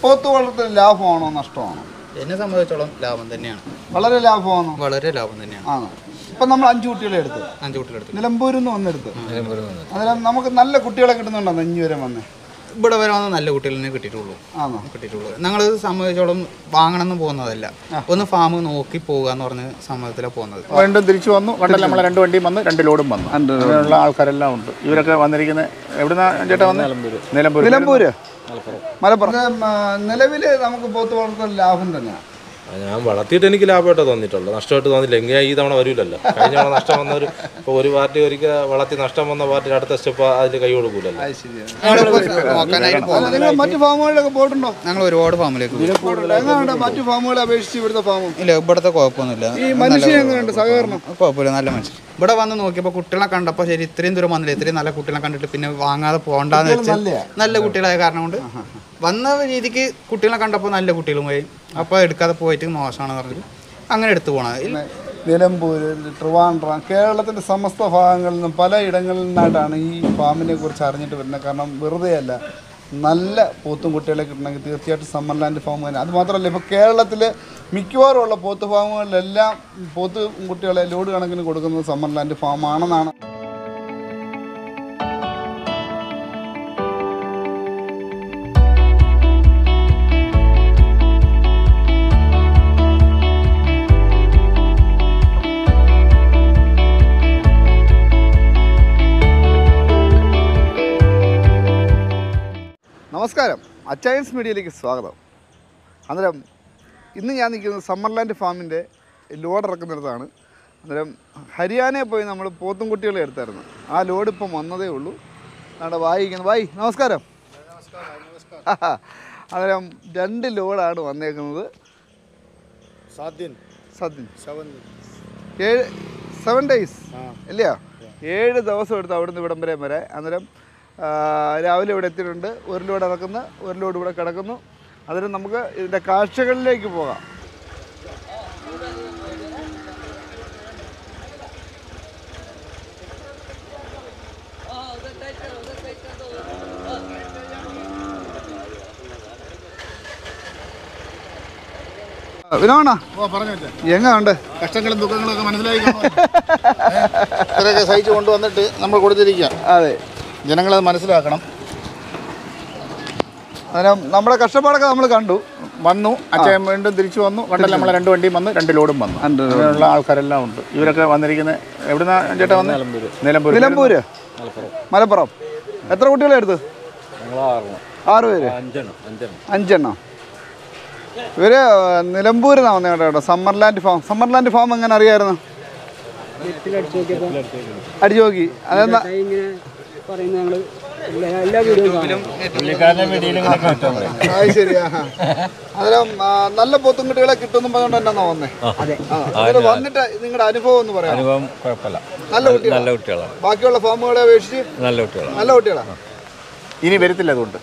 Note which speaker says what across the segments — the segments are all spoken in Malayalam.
Speaker 1: പോത്ത് വളർത്തൽ ലാഭമാണോ നഷ്ടമാണോ
Speaker 2: എന്നെ സംബന്ധിച്ചോളം ലാഭം തന്നെയാണ്
Speaker 1: വളരെ ലാഭമാണോ
Speaker 2: വളരെ ലാഭം തന്നെയാണ്
Speaker 1: ആണോ ഇപ്പം നമ്മൾ അഞ്ച് കുട്ടികളെ എടുത്ത്
Speaker 2: അഞ്ച് കുട്ടികളെടുത്ത്
Speaker 1: നിലമ്പൂരിൽ നിന്ന് വന്നെടുത്ത് അന്നേരം നമുക്ക് നല്ല കുട്ടികളെ കിട്ടുന്നുണ്ടോ അഞ്ഞു വരെ വന്ന്
Speaker 2: ഇവിടെ വരെ വന്ന് നല്ല കുട്ടികളെ കിട്ടിയിട്ടുള്ളൂ
Speaker 1: ആണോ
Speaker 2: കിട്ടിയിട്ടുള്ളൂ ഞങ്ങൾ സംബന്ധിച്ചോളം വാങ്ങണമെന്ന് പോകുന്നതല്ല ഒന്ന് ഫാം നോക്കി പോകുക എന്ന് പറഞ്ഞ സമ്മതത്തിലാണ് പോകുന്നത്
Speaker 3: വീണ്ടും തിരിച്ചു വന്നു കണ്ടല്ല നമ്മളെ രണ്ട് വണ്ടിയും വന്ന് രണ്ട് ലോഡും വന്നു അങ്ങനെയുള്ള ആൾക്കാരെല്ലാം ഉണ്ട് ഇവരൊക്കെ വന്നിരിക്കുന്നത് എവിടുന്ന ചേട്ടാ വന്ന് നിലമ്പൂർ
Speaker 1: നിലമ്പൂര് മലപ്പുറം നിലവിൽ നമുക്ക് പോത്ത് വളർത്തൽ ലാഭം തന്നെയാണ്
Speaker 4: ഞാൻ വളർത്തിയിട്ട് എനിക്ക് ലാഭമായിട്ട് തോന്നിയിട്ടുള്ളൂ നഷ്ടമായിട്ട് തോന്നില്ല എങ്കിൽ ഈ തവണ വരില്ലല്ലോ കഴിഞ്ഞ തവണ നഷ്ടം വന്നവർ ഇപ്പോൾ ഒരു പാർട്ടി ഒരിക്കൽ വളർത്തി നഷ്ടം വന്ന പാർട്ടി അടുത്ത സ്റ്റെപ്പ് അതിൽ കൈ കൊടുക്കൂലല്ലോ
Speaker 1: അത് ശരിയാണ്
Speaker 2: ഞങ്ങളിപ്പോൾ നോക്കാനായിട്ട് പോകുന്നത്
Speaker 1: നിങ്ങൾ മറ്റു ഫാമുകളിലൊക്കെ പോയിട്ടുണ്ടോ
Speaker 2: ഞങ്ങൾ ഒരുപാട് ഫാമിലേക്ക് പോയി.
Speaker 1: എങ്ങനെയുണ്ട് മറ്റു ഫാമുകളെ അപേക്ഷിച്ച് ഇവിടുത്തെ ഫാമും
Speaker 2: ഇല്ല ഇവിടുത്തെ കുഴപ്പമൊന്നുമില്ല
Speaker 1: ഈ മനുഷ്യൻ എങ്ങനെയുണ്ട് സഹകരണം
Speaker 2: കുഴപ്പമില്ല നല്ല മനുഷ്യൻ ഇവിടെ വന്ന് നോക്കിയപ്പോൾ കുട്ടികളെ കണ്ടപ്പോൾ ശരി ഇത്രയും ദൂരം വന്നില്ല ഇത്രയും നല്ല കുട്ടികളെ കണ്ടിട്ട് പിന്നെ വാങ്ങാതെ പോകണ്ടെന്ന് വെച്ച്
Speaker 1: നല്ലയാ?
Speaker 2: നല്ല കുട്ടികളായ കാരണം കൊണ്ട് വന്ന രീതിക്ക് കുട്ടികളെ കണ്ടപ്പോൾ നല്ല കുട്ടികളുമായി അപ്പോൾ എടുക്കാതെ പോയിട്ട് മോശമാണെന്ന് പറഞ്ഞിട്ട് അങ്ങനെ എടുത്തു പോണത്
Speaker 1: നിലമ്പൂര് ട്രിവാൻഡ്രം കേരളത്തിൻ്റെ സമസ്ത ഭാഗങ്ങളിൽ നിന്നും പല ഇടങ്ങളിൽ നിന്നായിട്ടാണ് ഈ ഫാമിനെ കുറിച്ച് അറിഞ്ഞിട്ട് വരുന്നത് കാരണം വെറുതെ അല്ല നല്ല പോത്തും കുട്ടികളെ കിട്ടണമെങ്കിൽ തീർച്ചയായിട്ടും സമ്മർ ലാൻഡ് ഫാം തന്നെ അത് മാത്രമല്ല ഇപ്പോൾ കേരളത്തിൽ മിക്കവാറും ഉള്ള പോത്ത് ഫാമുകളിലെല്ലാം പോത്ത് കുട്ടികളെ ലോഡ് കണക്കിന് കൊടുക്കുന്നത് സമ്മർ ലാൻഡ് ഫാം ആണെന്നാണ് നമസ്കാരം അച്ചയൻസ് മീഡിയയിലേക്ക് സ്വാഗതം അന്നേരം ഇന്ന് ഞാൻ നിൽക്കുന്നത് സമ്മർലാൻഡ് ഫാമിൻ്റെ ലോഡ് ഇറക്കുന്നിടത്താണ് അന്നേരം ഹരിയാനയിൽ പോയി നമ്മൾ പോത്തും കുട്ടികളെ എടുത്തായിരുന്നു ആ ലോഡ് ഇപ്പം വന്നതേ ഉള്ളൂ അവിടെ വായിക്കുന്നത് വായി നമസ്കാരം അന്നേരം രണ്ട് ലോഡാണ് വന്നേക്കുന്നത്
Speaker 3: സാധ്യൻ
Speaker 1: സത്യൻ ഏഴ് സെവൻ ഡേയ്സ് ഇല്ലയോ ഏഴ് ദിവസം എടുത്ത് അവിടുന്ന് ഇവിടം വരെ വരെ അന്നേരം ആ, രാവിലെ ഇവിടെ എത്തിയിട്ടുണ്ട് ഒരു ലോഡ് ഇറക്കുന്നു ഒരു ലോഡ് ഇവിടെ കിടക്കുന്നു അന്നേരം നമുക്ക് ഇതിൻ്റെ കാഴ്ചകളിലേക്ക് പോകാം വിനോണ
Speaker 3: ഓ പറഞ്ഞു വെച്ചാ
Speaker 1: എങ്ങാണ്ട്
Speaker 3: കഷ്ടങ്ങളും ദുഃഖങ്ങളും ഒക്കെ മനസ്സിലായി ഇത്രയൊക്കെ സഹിച്ച് കൊണ്ടുവന്നിട്ട് നമ്മൾ കൊടുത്തിരിക്കുക
Speaker 1: അതെ
Speaker 3: ജനങ്ങളത് മനസ്സിലാക്കണം
Speaker 1: അന്നേരം നമ്മുടെ കഷ്ടപ്പാടൊക്കെ നമ്മൾ കണ്ടു
Speaker 3: വന്നു അച്ഛൻ വീണ്ടും തിരിച്ചു വന്നു കണ്ടല്ല നമ്മളെ രണ്ട് വണ്ടിയും വന്ന് രണ്ട് ലോഡും വന്നു
Speaker 1: രണ്ട്
Speaker 3: അങ്ങനെയുള്ള ആൾക്കാരെല്ലാം ഉണ്ട് ഇവരൊക്കെ വന്നിരിക്കുന്നത് എവിടുന്ന ചേട്ടാ വന്ന് നിലമ്പൂർ
Speaker 1: നിലമ്പൂര് മലപ്പുറം എത്ര കുട്ടികളെ എടുത്ത് ആറ് പേര് അഞ്ചെണ്ണം ഇവര് നിലമ്പൂരിൽ നിന്നാണ് വന്നേ കേട്ടോ സമ്മർലാൻഡ് ഫാം സമ്മർലാൻഡ് ഫാം എങ്ങനെ അറിയായിരുന്നു അടിച്ചു നോക്കി അതെന്താ
Speaker 5: ഇങ്ങനെ പറയുന്ന ഞങ്ങള് എല്ലാ എല്ലാ വീഡിയോയും കാണും
Speaker 1: അത് ശരി ആഹാ. അന്നേരം ആ, നല്ല പോത്തും കുട്ടികളെ കിട്ടുമെന്നും പറഞ്ഞുകൊണ്ട് എന്നാ വന്നേ
Speaker 5: അതെ
Speaker 1: ആ, അതിന് വന്നിട്ട് നിങ്ങളുടെ അനുഭവം എന്ന് പറയാം
Speaker 6: അനുഭവം കുഴപ്പമില്ല
Speaker 1: നല്ല കുട്ടികൾ
Speaker 6: നല്ല കുട്ടികളാണ്
Speaker 1: ബാക്കിയുള്ള ഫാമുകളെ അപേക്ഷിച്ച്
Speaker 6: നല്ല കുട്ടികളാണ്
Speaker 1: നല്ല കുട്ടികളാണ്
Speaker 3: ഇനി വരത്തില്ല അതുകൊണ്ട്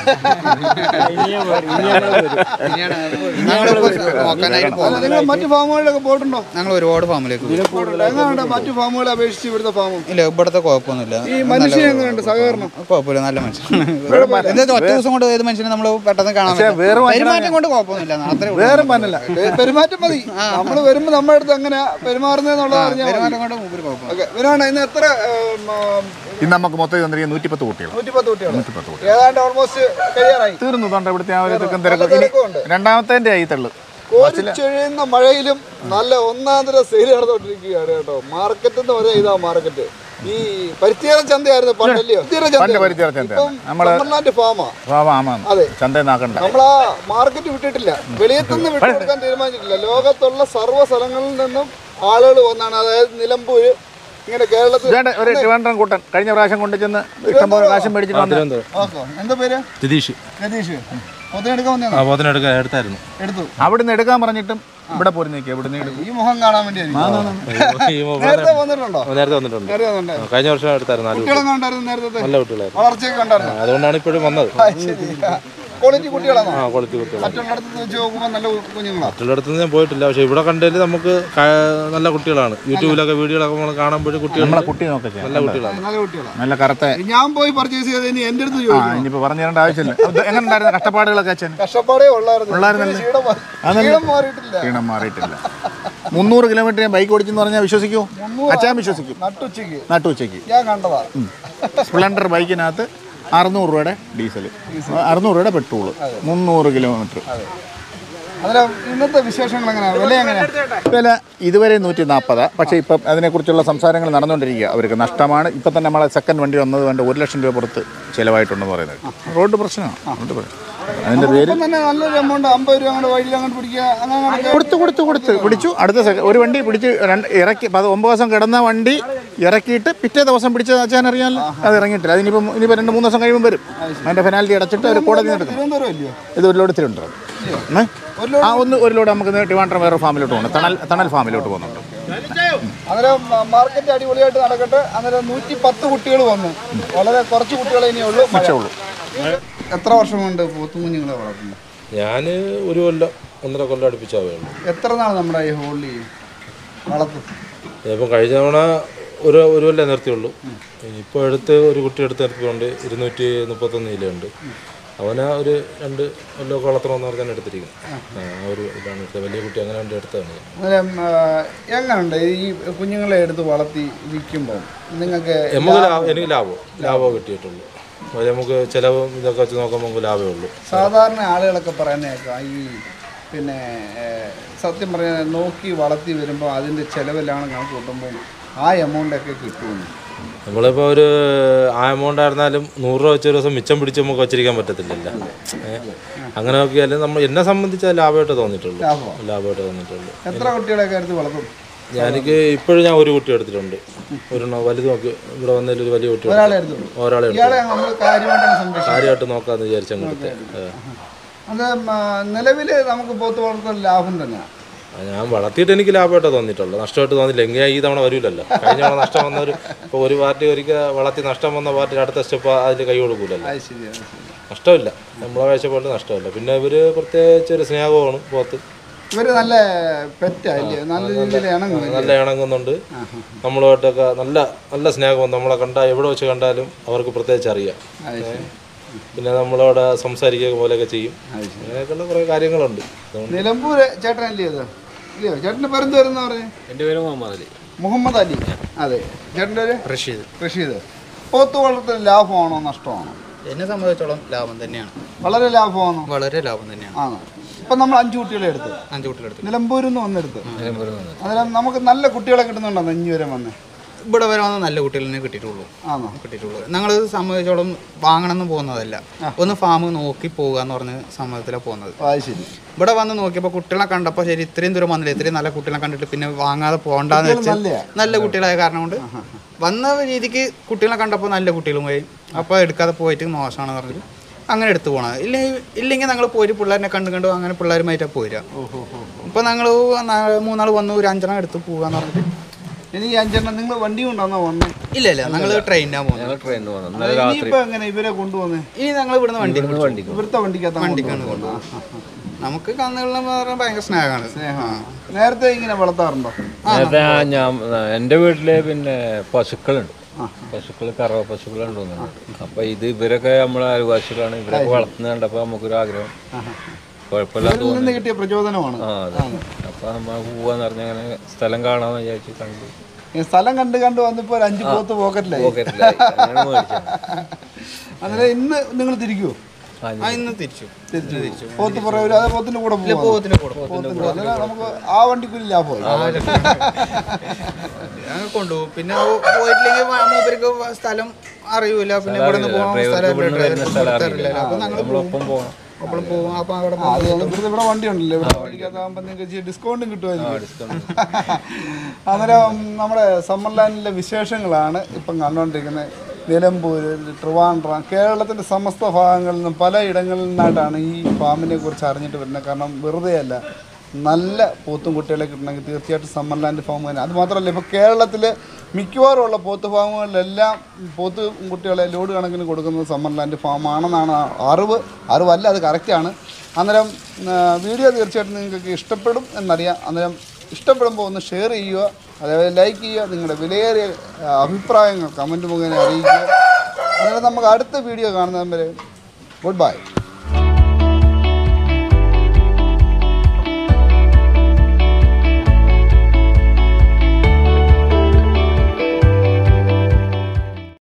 Speaker 2: ഞങ്ങളിപ്പോൾ നോക്കാനായിട്ട് പോകുന്നത്
Speaker 1: നിങ്ങൾ മറ്റു ഫാമുകളിലൊക്കെ പോയിട്ടുണ്ടോ
Speaker 2: ഞങ്ങൾ ഒരുപാട് ഫാമിലേക്ക് പോയി.
Speaker 1: എങ്ങനെയുണ്ട് മറ്റു ഫാമുകളെ അപേക്ഷിച്ച് ഇവിടുത്തെ ഫാമും
Speaker 2: ഇല്ല ഇവിടുത്തെ കുഴപ്പമൊന്നുമില്ല
Speaker 1: ഈ മനുഷ്യൻ എങ്ങനെയുണ്ട് സഹകരണം
Speaker 2: കുഴപ്പമില്ല നല്ല മനുഷ്യൻ എന്താ ഒറ്റ ദിവസം കൊണ്ട് ഏത് മനുഷ്യനെ നമ്മൾ പെട്ടെന്ന് കാണാൻ പറ്റും.
Speaker 3: വേറെ
Speaker 2: പെരുമാറ്റം കൊണ്ട് കുഴപ്പമൊന്നുമില്ല അത്രേ ഉള്ളൂ.
Speaker 1: വേറെ പന്നല്ല പെരുമാറ്റം മതി നമ്മൾ വരുമ്പോൾ നമ്മുടെ അടുത്ത് എങ്ങനെ പെരുമാറുന്നതെന്നുള്ളത് അറിഞ്ഞാൽ മതി.
Speaker 2: പെരുമാറ്റം കൊണ്ട് മൂപ്പര് കുഴപ്പമില്ല
Speaker 1: ഓക്കെ വിനോദ ഇന്ന് എത്ര
Speaker 3: ഇന്ന് നമുക്ക് മൊത്തം തന്നിരിക്കുന്ന നൂറ്റിപ്പത്ത് കുട്ടികൾ
Speaker 1: നൂറ്റിപ്പത്ത് കുട്ടികൾ ഏതാണ്ട് ഓൾമോസ്റ്റ് കഴിയാറായി
Speaker 3: തീർന്നു തൊണ്ട ഇവിടുത്തെ ആ ഒരു തിക്കും തിരക്കും
Speaker 1: നല്ല
Speaker 3: ഇനി
Speaker 1: തിരക്കുണ്ട്.
Speaker 3: രണ്ടാമത്തെ ആയി തള്ളു
Speaker 1: കോരിച്ചൊഴിയുന്ന മഴയിലും നല്ല ഒന്നാന്തര സെയിൽ നടന്നുകൊണ്ടിരിക്കുകയാണ് കേട്ടോ മാർക്കറ്റ് എന്ന് പറയാം ഇതാ മാർക്കറ്റ് ഈ പരിത്യാരം ചന്തയായിരുന്നു പണ്ടല്ലയോ
Speaker 3: പണ്ട് പരിത്യാര ചന്തയാണ്. നമ്മള്
Speaker 1: സമ്മർലാൻഡ് ഫാമാ
Speaker 3: ആമാന്ന്
Speaker 1: അതെ.
Speaker 3: ചന്തയിൽ നാക്കണ്ട
Speaker 1: നമ്മൾ ആ മാർക്കറ്റ് വിട്ടിട്ടില്ല വെളിയത്തുനിന്ന് വിട്ടുകൊടുക്കാൻ തീരുമാനിച്ചിട്ടില്ല ലോകത്തുള്ള സർവ്വ സ്ഥലങ്ങളിൽ നിന്നും ആളുകൾ വന്നാണ് അതായത് നിലമ്പൂര് ഇങ്ങനെ കേരളത്തിൽ
Speaker 3: ഇതാണ്ട് ഒരു ട്രിവാൻഡ്രം കൂട്ടൻ കഴിഞ്ഞ പ്രാവശ്യം കൊണ്ടു ചെന്ന് ഇഷ്ടംപോലെ കാശം മേടിച്ചിട്ട് വന്ന്
Speaker 1: ഓക്കോ. എന്താ പേര്
Speaker 4: രതീഷ്
Speaker 1: രതീഷ് പൊതിനെടുക്കാൻ വന്നതാണോ?
Speaker 4: ആ പോത്തിനെടുക്കാൻ എടുത്തായിരുന്നു
Speaker 1: എടുത്തു
Speaker 3: അവിടുന്ന് എടുക്കാൻ പറഞ്ഞിട്ടും ഇവിടെ പോരും നിൽക്കുക ഇവിടുന്ന് എടുക്കും
Speaker 1: ഈ മുഖം കാണാൻ വേണ്ടിയായിരിക്കും
Speaker 4: ഈ മൊബൈൽ
Speaker 1: നേരത്തെ വന്നിട്ടുണ്ടോ
Speaker 4: നേരത്തെ വന്നിട്ടുണ്ട്
Speaker 1: നേരത്തെ വന്നിട്ടുണ്ട്
Speaker 4: ആ, കഴിഞ്ഞ വർഷം എടുത്തായിരുന്നു നാല് കുട്ടി.
Speaker 1: കുട്ടികളൊക്കെ ഉണ്ടായിരുന്നു നേരത്തെ
Speaker 4: നല്ല കുട്ടികളായിരുന്നു
Speaker 1: വളർച്ചയൊക്കെ ഉണ്ടായിരുന്നു
Speaker 4: അതുകൊണ്ടാണ് ഇപ്പോഴും വന്നത്
Speaker 1: ആ, ശരി ക്വാളിറ്റി കുട്ടികളാണോ
Speaker 4: ആ ക്വാളിറ്റി കുട്ടികൾ
Speaker 1: മറ്റുള്ളിടത്ത് വെച്ച് നോക്കുമ്പോൾ നല്ല കുഞ്ഞുങ്ങളാണ്
Speaker 4: മറ്റുള്ളിടത്ത് ഞാൻ പോയിട്ടില്ല പക്ഷെ ഇവിടെ കണ്ടതിൽ നമുക്ക് ക- നല്ല കുട്ടികളാണ് യൂട്യൂബിലൊക്കെ വീഡിയോകളൊക്കെ നമ്മൾ കാണുമ്പോൾ കുട്ടികൾ
Speaker 3: നമ്മളെ കുട്ടി നോക്കൊക്കെ
Speaker 4: നല്ല കുട്ടികളാണ്
Speaker 1: നല്ല കുട്ടികളാണ്
Speaker 3: നല്ല കറുത്ത
Speaker 1: ഞാൻ പോയി പർച്ചേസ് ചെയ്ത് ഇനി എൻ്റെ അടുത്ത്
Speaker 3: ആ
Speaker 1: ചോദിക്കും
Speaker 3: ഇനിയിപ്പോൾ പറഞ്ഞു തരേണ്ട ആവശ്യമില്ല അത് എങ്ങനെ ഉണ്ടായിരുന്നു കഷ്ടപ്പാടുകളൊക്കെ അച്ഛൻ
Speaker 1: കഷ്ടപ്പാടേ ഉള്ളായിരുന്നു
Speaker 3: ഉള്ളായിരുന്നല്ലേ?
Speaker 1: ക്ഷീണം മാ-
Speaker 3: അതല്ലേ?
Speaker 1: ക്ഷീണം മാറിയിട്ടില്ല
Speaker 3: ക്ഷീണം മാറിയിട്ടില്ല മുന്നൂറ് കിലോമീറ്റർ ഞാൻ ബൈക്ക് ഓടിച്ചെന്ന് പറഞ്ഞാൽ വിശ്വസിക്കുമോ അച്ഛൻ വിശ്വസിക്കും
Speaker 1: നട്ടുച്ചയ്ക്ക്
Speaker 3: നാട്ടുവച്ചയ്ക്ക്
Speaker 1: ഞാൻ കണ്ടതാ
Speaker 3: സ്പ്ലെൻഡർ ബൈക്കിനകത്ത് അറുന്നൂറ് രൂപയുടെ ഡീസൽ അറുന്നൂറ് രൂപയുടെ പെട്രോള് മുന്നൂറ് കിലോമീറ്റർ
Speaker 1: അന്നേരം ഇന്നത്തെ വിശേഷങ്ങൾ എങ്ങനെയാ വില എങ്ങനെയാ
Speaker 3: വില ഇതുവരെ നൂറ്റി നാൽപ്പത് പക്ഷേ ഇപ്പം അതിനെക്കുറിച്ചുള്ള സംസാരങ്ങൾ നടന്നുകൊണ്ടിരിക്കുക അവർക്ക് നഷ്ടമാണ് ഇപ്പം തന്നെ നമ്മളെ സെക്കൻഡ് വണ്ടി വന്നത് വേണ്ട ഒരു ലക്ഷം രൂപ പുറത്ത് ചിലവായിട്ടുണ്ടെന്ന് പറയുന്നത് റോഡ് പ്രശ്നമാണ് അതുകൊണ്ട് പറയും. അതിൻ്റെ പേര്
Speaker 1: ഇപ്പം തന്നെ നല്ലൊരു എമൗണ്ട് അമ്പത് രൂപ അങ്ങോട്ട് വഴിയിൽ അങ്ങോട്ട് പിടിക്കുക അങ്ങനെ അങ്ങോട്ട്
Speaker 3: കൊടുത്തു കൊടുത്തു കൊടുത്ത് പിടിച്ചു അടുത്ത സെക്ക ഒരു വണ്ടി പിടിച്ച് രണ്ട് ഇറക്കി പത് ഒമ്പത് ദിവസം കിടന്ന വണ്ടി ഇറക്കിയിട്ട് പിറ്റേ ദിവസം പിടിച്ചത് അച്ഛൻ അറിയാമല്ലോ അത് ഇറങ്ങിയിട്ടില്ല അതിനിപ്പം ഇനിയിപ്പോൾ രണ്ട് മൂന്ന് ദിവസം കഴിയുമ്പോൾ വരും അതിൻ്റെ പെനാൽറ്റി അടച്ചിട്ട് അവർ കോടതി എടുക്കും
Speaker 1: തിരുവനന്തപുരം ഇല്ലയോ
Speaker 3: ഇത് ഒരു ലോഡ് തിരുവനന്തപുരം ഏ? ആ ഒന്ന് ഒരു ലോഡ് നമുക്ക് ട്രിവാൻഡ്രം വേറെ ഫാമിലോട്ട് പോകുന്നു തണൽ തണൽ ഫാമിലോട്ട് പോകുന്നുണ്ട്
Speaker 1: അന്നേരം മാർക്കറ്റ് അടിപൊളിയായിട്ട് നടക്കട്ടെ അന്നേരം നൂറ്റി പത്ത് കുട്ടികൾ വന്നു വളരെ കുറച്ച് കുട്ടികളെ ഇനി ഉള്ളൂ മഴ.
Speaker 3: ഉള്ളൂ
Speaker 1: എത്ര വർഷം കൊണ്ട് പോത്തുകുഞ്ഞുങ്ങളെ വളർത്തുന്നു
Speaker 4: ഞാൻ ഒരു കൊല്ലം ഒന്നര കൊല്ലം അടുപ്പിച്ചാവേ ഉള്ളൂ
Speaker 1: എത്ര നാൾ നമ്മുടെ ഈ ഹോളിൽ വളർത്തും
Speaker 4: ഇപ്പം കഴിഞ്ഞ തവണ ഒരു ഒരു കൊല്ലം നിർത്തിയുള്ളൂ ഇപ്പോൾ എടുത്ത് ഒരു കുട്ടി എടുത്ത് നിർത്തിക്കൊണ്ട് ഇരുന്നൂറ്റി മുപ്പത്തൊന്ന് കിലോയുണ്ട് അവനെ ഒരു രണ്ട് കൊല്ലമൊക്കെ വളർത്തണമെന്ന് പറഞ്ഞാണ് എടുത്തിരിക്കുന്നത് ആ ആ ഒരു ഇതാണ് എടുത്തത് വലിയ കുട്ടി അങ്ങനെ വേണ്ടി എടുത്തതാണ് ഞാൻ.
Speaker 1: അന്നേരം ആ, എങ്ങനുണ്ട് ഈ കുഞ്ഞുങ്ങളെ എടുത്ത് വളർത്തി വിൽക്കുമ്പോൾ നിങ്ങൾക്ക്
Speaker 4: നമുക്ക് ലാഭം എനിക്ക് ലാഭം ലാഭം കിട്ടിയിട്ടുള്ളൂ അത് നമുക്ക് ചിലവും ഇതൊക്കെ വെച്ച് നോക്കുമ്പോൾ നമുക്ക് ലാഭമേ ഉള്ളൂ
Speaker 1: സാധാരണ ആളുകളൊക്കെ പറയുന്നേക്കാം ഈ പിന്നെ ഏ, സത്യം പറഞ്ഞാൽ നോക്കി വളർത്തി വരുമ്പോൾ അതിൻ്റെ ചിലവെല്ലാം കണക്ക് കൂട്ടുമ്പോൾ ആ എമൗണ്ടൊക്കെ കിട്ടുമെന്ന്
Speaker 4: നമ്മളിപ്പോൾ ഒരു ആ എമൗണ്ട് ആയിരുന്നാലും നൂറ് രൂപ വെച്ച് ഒരു ദിവസം മിച്ചം പിടിച്ച് നമുക്ക് വച്ചിരിക്കാൻ പറ്റത്തില്ലല്ലോ ഏ? അങ്ങനെ നോക്കിയാൽ നമ്മൾ എന്നെ സംബന്ധിച്ച് അത് ലാഭമായിട്ട് തോന്നിയിട്ടുള്ളൂ
Speaker 1: ലാഭമാണ്
Speaker 4: ലാഭമായിട്ട് തോന്നിയിട്ടുള്ളൂ
Speaker 1: എത്ര കുട്ടികളെയൊക്കെ എടുത്ത് വളർത്തും
Speaker 4: ഞാനെനിക്ക് ഇപ്പോഴും ഞാൻ ഒരു കുട്ടി എടുത്തിട്ടുണ്ട് ഒരെണ്ണം വലുത് നോക്കി ഇവിടെ വന്നതിൽ ഒരു വലിയ കുട്ടി എടുത്തു.
Speaker 1: ഒരാളെ എടുത്തു
Speaker 4: ഒരാളെ എടുത്തു
Speaker 1: ഇയാളെ നമ്മൾ കാര്യമായിട്ടാണ് സംരക്ഷിക്കുന്നത്
Speaker 4: കാര്യമായിട്ട് നോക്കാമെന്ന് വിചാരിച്ചങ്ങ് എടുത്ത്
Speaker 1: അത് നിലവിൽ നമുക്ക് പോത്ത് വളർത്തൽ ലാഭം തന്നെയാണ്
Speaker 4: ഞാൻ വളർത്തിയിട്ട് എനിക്ക് ലാഭമായിട്ടോ തോന്നിയിട്ടുള്ളൂ നഷ്ടമായിട്ട് തോന്നില്ല എങ്കിൽ ഈ തവണ വരില്ലല്ലോ കഴിഞ്ഞ തവണ നഷ്ടം വന്ന ഒരു ഇപ്പോൾ ഒരു പാർട്ടി ഒരിക്കൽ വളർത്തി നഷ്ടം വന്ന പാർട്ടി അടുത്ത സ്റ്റെപ്പ് അതിൽ കൈ കൊടുക്കൂലല്ലോ
Speaker 1: അത് ശരിയാണ്
Speaker 4: നഷ്ടമില്ല നമ്മളെ കാഴ്ചപ്പാടിൽ നഷ്ടമില്ല പിന്നെ ഇവർ പ്രത്യേകിച്ച് ഒരു സ്നേഹമാണ് പോത്ത്
Speaker 1: ഇവർ നല്ല പെറ്റായില്ലേ നല്ല രീതിയിൽ ഇണങ്ങും
Speaker 4: നല്ല ഇണങ്ങുന്നുണ്ട് നമ്മളുമായിട്ടൊക്കെ നല്ല നല്ല സ്നേഹമാണ് നമ്മളെ കണ്ടാൽ എവിടെ വെച്ച് കണ്ടാലും അവർക്ക് പ്രത്യേകിച്ച് അറിയാം
Speaker 1: അത് ശരി.
Speaker 4: പിന്നെ നമ്മളവിടെ സംസാരിക്കുക പോലെയൊക്കെ ചെയ്യും അങ്ങനെയൊക്കെയുള്ള കുറേ കാര്യങ്ങളുണ്ട് അതുകൊണ്ട്
Speaker 1: നിലമ്പൂര് ചേട്ടനല്ലേ അത് ഇല്ലയോ ചേട്ടൻ്റെ പേരെന്ത് വരുന്ന പറഞ്ഞു
Speaker 5: എൻ്റെ പേര് മുഹമ്മദ് അലി
Speaker 1: മുഹമ്മദ് അലി അതെ ചേട്ടൻ്റെ പേര്
Speaker 2: റഷീദ്
Speaker 1: റഷീദ് പോത്ത് വളർത്തൽ ലാഭമാണോ നഷ്ടമാണോ
Speaker 2: എന്നെ സംബന്ധിച്ചോളം ലാഭം തന്നെയാണ്
Speaker 1: വളരെ ലാഭമാണോ
Speaker 2: വളരെ ലാഭം തന്നെയാണ്
Speaker 1: ആണോ ഇപ്പം നമ്മൾ അഞ്ച് കുട്ടികളെ എടുത്ത്
Speaker 2: അഞ്ച് കുട്ടികളെടുത്ത്
Speaker 1: നിലമ്പൂരിൽ നിന്ന് വന്നെടുത്ത് അന്നേരം നമുക്ക് നല്ല കുട്ടികളെ കിട്ടുന്നുണ്ടോ അഞ്ച് വരെ വന്ന്
Speaker 2: ഇവിടെ വരെ വന്ന് നല്ല കുട്ടികളെ കിട്ടിയിട്ടുള്ളൂ
Speaker 1: ആണോ
Speaker 2: കിട്ടിയിട്ടുള്ളൂ ഞങ്ങൾ സംബന്ധിച്ചോളം വാങ്ങണമെന്ന് പോകുന്നതല്ല ഒന്ന് ഫാം നോക്കി പോകുക എന്ന് പറഞ്ഞ സമ്മതത്തിലാണ് പോകുന്നത്
Speaker 1: ആ, അത് ശരി
Speaker 2: ഇവിടെ വന്ന് നോക്കിയപ്പോൾ കുട്ടികളെ കണ്ടപ്പോൾ ശരി ഇത്രയും ദൂരം വന്നില്ല ഇത്രയും നല്ല കുട്ടികളെ കണ്ടിട്ട് പിന്നെ വാങ്ങാതെ പോകണ്ടെന്ന് വെച്ച്
Speaker 1: നല്ലയാ?
Speaker 2: നല്ല കുട്ടികളായ കാരണം കൊണ്ട് വന്ന രീതിക്ക് കുട്ടികളെ കണ്ടപ്പോൾ നല്ല കുട്ടികളും പോയി അപ്പോൾ എടുക്കാതെ പോയിട്ട് മോശമാണെന്ന് പറഞ്ഞിട്ട് അങ്ങനെ എടുത്തു പോകണത് ഇല്ലെങ്കിൽ ഇല്ലെങ്കിൽ ഞങ്ങൾ പോയിട്ട് പിള്ളേരെ കണ്ടു കണ്ടു അങ്ങനെ പിള്ളേരുമായിട്ടാണ് പോരുക ഇപ്പം ഞങ്ങൾ മൂന്നാൾ വന്നു ഒരു അഞ്ചെണ്ണം എടുത്ത് പോകാന്ന് പറഞ്ഞിട്ട്
Speaker 1: ഇനി ഈ അഞ്ചെണ്ണം നിങ്ങൾ വണ്ടി കൊണ്ടാണോ വന്നേ
Speaker 2: ഇല്ല ഇല്ല ഞങ്ങൾ ട്രെയിനാണ് പോകുന്നത്
Speaker 5: ട്രെയിനിൽ പോകുന്നത്
Speaker 1: അത് ഇനിയിപ്പോ എങ്ങനെ ഇവരെ കൊണ്ടുവന്നേ
Speaker 2: ഇനി ഞങ്ങൾ ഇവിടുന്ന് വണ്ടി
Speaker 5: വണ്ടി
Speaker 1: ഇവിടുത്തെ വണ്ടിക്കകത്ത്
Speaker 2: വണ്ടിക്കാണ് കൊണ്ടുപോകുന്നത് നമുക്ക് കന്നുകളിലെന്ന് പറഞ്ഞാൽ ഭയങ്കര സ്നേഹമാണ്
Speaker 1: നേരത്തെ ഇങ്ങനെ വളർത്താറുണ്ടോ
Speaker 5: നേരത്തെ ഞാൻ എൻ്റെ വീട്ടില് പിന്നെ പശുക്കളുണ്ട് പശുക്കൾ കറവ പശുക്കളുണ്ട് തോന്നുന്നുണ്ട് അപ്പൊ ഇത് ഇവരൊക്കെ നമ്മളെ അയൽവാസികളാണ് ഇവരൊക്കെ വളർത്തുന്നത് കണ്ടപ്പോൾ നമുക്കൊരു ആഗ്രഹം കുഴപ്പമില്ലാത്ത
Speaker 1: ഇതിൽ നിന്ന് കിട്ടിയ പ്രചോദനമാണ്
Speaker 5: ആ അതെ അപ്പൊ നമ്മൾ പോവാന്ന് പറഞ്ഞ അങ്ങനെ സ്ഥലം കാണാമെന്ന് വിചാരിച്ച് കണ്ടു
Speaker 1: ഈ സ്ഥലം കണ്ട് കണ്ട് വന്നപ്പോ ഒരു അഞ്ച് പോത്ത് പോക്കറ്റിലായി
Speaker 5: പോക്കറ്റിലായി അങ്ങനെ മേടിച്ചത്
Speaker 1: അന്നേരം ഇന്ന് നിങ്ങൾ തിരിക്കുവോ
Speaker 2: ആ ഇന്ന് തിരിച്ചു
Speaker 1: തിരിച്ചു തിരിച്ചു പോത്ത് പുറകിൽ അതേ പോത്തിന്റെ കൂടെ പോവാം
Speaker 2: പോകത്തിന് കൂടെ
Speaker 1: പോത്തിന്റെ കൂടെ അന്നേരം നമുക്ക് ആ വണ്ടിക്കൂലി ലാഭമായി
Speaker 2: ഞങ്ങൾ കൊണ്ടുപോകും പിന്നെ പോ- പോയിട്ടില്ലെങ്കിൽ വ- മൂപ്പർക്ക് വ- സ്ഥലം അറിയൂല പിന്നെ ഇവിടെ നിന്ന് പോകണം സ്ഥലം
Speaker 5: ഇവിടുന്ന് വരുന്ന സ്ഥലം അറിയില്ല
Speaker 2: അപ്പൊ ഞങ്ങൾ
Speaker 5: നമ്മളൊപ്പം പോകണം
Speaker 2: അപ്പോൾ പോകും അപ്പൊ അവിടെ
Speaker 1: ആ, അത് ഇവിടുത്തെ ഇവിടെ വണ്ടി ഉണ്ടല്ലോ ഇവിടെ വണ്ടിക്കകത്താകുമ്പോൾ നിങ്ങൾക്ക് ഡിസ്കൗണ്ടും കിട്ടുമായിരിക്കും അന്നേരം നമ്മുടെ സമ്മർ ലാൻഡിലെ വിശേഷങ്ങളാണ് ഇപ്പം കണ്ടുകൊണ്ടിരിക്കുന്നത് നിലമ്പൂർ ട്രിവാൻഡ്രം കേരളത്തിൻ്റെ സമസ്ത ഭാഗങ്ങളിൽ നിന്നും പല ഇടങ്ങളിൽ നിന്നായിട്ടാണ് ഈ ഫാമിനെ കുറിച്ച് അറിഞ്ഞിട്ട് വരുന്നത് കാരണം വെറുതെ അല്ല നല്ല പോത്തും കുട്ടികളെ കിട്ടണമെങ്കിൽ തീർച്ചയായിട്ടും സമ്മർ ലാൻഡ് ഫാം തന്നെ അത് മാത്രമല്ല ഇപ്പോൾ കേരളത്തിൽ മിക്കവാറും ഉള്ള പോത്ത് ഫാമുകളിലെല്ലാം പോത്ത് കുട്ടികളെ ലോഡ് കണക്കിന് കൊടുക്കുന്നത് സമ്മർ ലാൻഡ് ഫാം ആണെന്നാണ് അറിവ് അറിവല്ല അത് കറക്റ്റാണ് അന്നേരം ആ, വീഡിയോ തീർച്ചയായിട്ടും നിങ്ങൾക്ക് ഇഷ്ടപ്പെടും എന്നറിയാം അന്നേരം ഇഷ്ടപ്പെടുമ്പോൾ ഒന്ന് ഷെയർ ചെയ്യുക അതേപോലെ ലൈക്ക് ചെയ്യുക നിങ്ങളുടെ വിലയേറിയ ആ, അഭിപ്രായങ്ങൾ കമൻറ്റ് മുഖേന അറിയിക്കുക അന്നേരം നമുക്ക് അടുത്ത വീഡിയോ കാണുന്നതുവരെ ഗുഡ് ബൈ